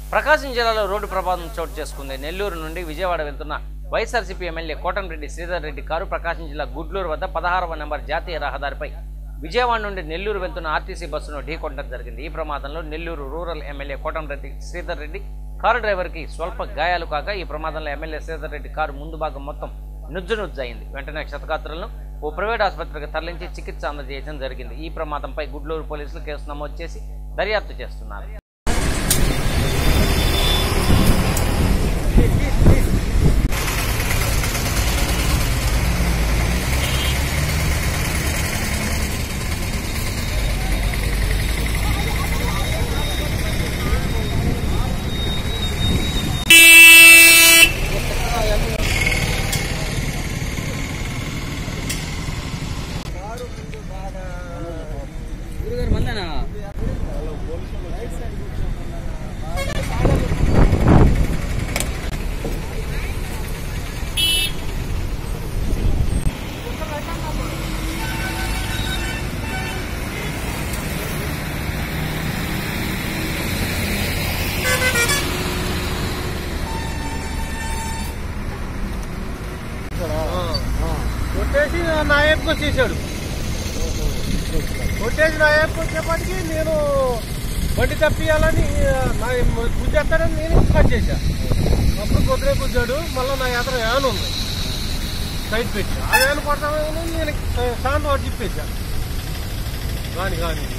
ప్రకాశం జిల్లాలో రోడ్డు ప్రమాదం చోటు చేసుకుంది నెల్లూరు నుండి విజయవాడ వెళ్తున్న వైఎస్ఆర్సీపీ ఎమ్మెల్యే కోటంరెడ్డి శ్రీధర్ రెడ్డి కారు ప్రకాశం జిల్లా గుడ్లూరు వద్ద పదహారవ నెంబర్ జాతీయ రహదారిపై విజయవాడ నుండి నెల్లూరు వెళ్తున్న ఆర్టీసీ బస్సును ఢీకొట్టడం జరిగింది ఈ ప్రమాదంలో Nellore rural MLA Kotamreddy Sridhar Reddy car డ్రైవర్కి స్వల్ప గాయాలు కాగా ఈ ప్రమాదంలో ఎమ్మెల్యే శ్రీధర్ రెడ్డి కారు ముందు భాగం మొత్తం నుజ్జు నుజ్జు అయింది వెంటనే క్షతగాత్రులను ఓ ప్రైవేట్ ఆసుపత్రికి తరలించి చికిత్స అందజేయడం జరిగింది ఈ ప్రమాదంపై గుడ్లూరు పోలీసులు కేసు నమోదు చేసి దర్యాప్తు చేస్తున్నారు గురుగారు మందేనా కొట్టేసి నా వైపుకి వచ్చేసాడు కొట్టేసి నా వైపుకి వచ్చేప్పటికి నేను బండి తప్పియాలని నా గుజ్జేస్తాడని నేను కట్ చేశా అప్పుడు కొద్దిగా గుజ్జాడు మళ్ళీ నా ఎదురు వ్యాన్ ఉంది సైడ్ పెట్టా ఆ వ్యాన్ కొడతామని నేను శాంత వాడు చెప్పేశా కానీ కానీ